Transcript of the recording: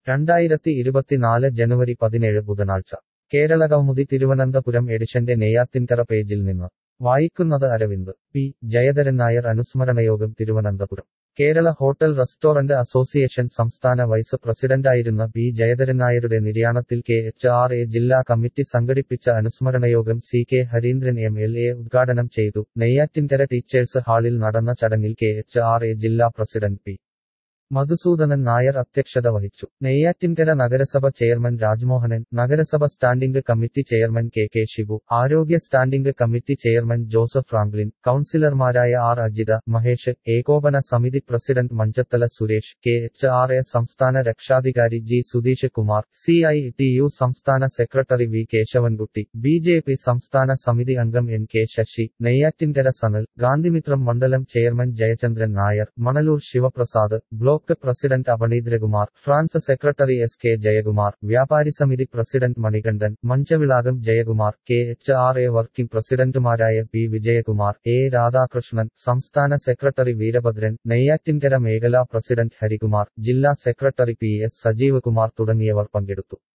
രണ്ടായിരത്തി ഇരുപത്തിനാല് ജനുവരി പതിനേഴ് ബുധനാഴ്ച കേരള കൗമുദി തിരുവനന്തപുരം എഡിഷന്റെ നെയ്യാത്തിൻകര പേജിൽ നിന്ന് വായിക്കുന്നത് അരവിന്ദ് പി ജയധരൻ നായർ അനുസ്മരണയോഗം Thiruvananthapuram Kerala hotel restaurant association സംസ്ഥാന വൈസ് പ്രസിഡന്റായിരുന്ന പി ജയധരൻ നായരുടെ നിര്യാണത്തിൽ കെ എച്ച് ആർ എ ജില്ലാ കമ്മിറ്റി സംഘടിപ്പിച്ച അനുസ്മരണയോഗം C K Hareendran M L A ഉദ്ഘാടനം ചെയ്തു നെയ്യാറ്റിൻകര ടീച്ചേഴ്സ് ഹാളിൽ നടന്ന ചടങ്ങിൽ കെ എച്ച് ആർ എ ജില്ലാ പ്രസിഡന്റ് പി മധുസൂദനൻ നായർ അധ്യക്ഷത വഹിച്ചു നെയ്യാറ്റിൻകര നഗരസഭ ചെയർമാൻ രാജ്മോഹനൻ നഗരസഭ standing committee chairman K K Shibu ആരോഗ്യ standing committee chairman Joseph Franklin കൌൺസിലർമാരായ R Ajitha Mahesh ഏകോപന സമിതി president Manchathala Suresh K H R A സംസ്ഥാന രക്ഷാധികാരി G Sudheesh Kumar C I T U സംസ്ഥാന secretary V Kesavankutty B J P സംസ്ഥാന സമിതി അംഗം എൻ കെ ശശി നെയ്യാറ്റിൻകര സനൽ ഗാന്ധിമിത്രം മണ്ഡലം chairman Jayachandran Nair Manaloor Sivaprasad block block president അപണീന്ദ്രകുമാർ ഫ്രാൻസ് സെക്രട്ടറി എസ് കെ ജയകുമാർ വ്യാപാരി സമിതി president Manikandan Manchavilakam Jayakumar K H R A working പ്രസിഡന്റുമാരായ പി വിജയകുമാർ എ രാധാകൃഷ്ണൻ സംസ്ഥാന സെക്രട്ടറി വീരഭദ്രൻ നെയ്യാറ്റിൻകര മേഖലാ പ്രസിഡന്റ് ഹരികുമാർ ജില്ലാ സെക്രട്ടറി പി എസ് സജീവകുമാർ തുടങ്ങിയവർ പങ്കെടുത്തു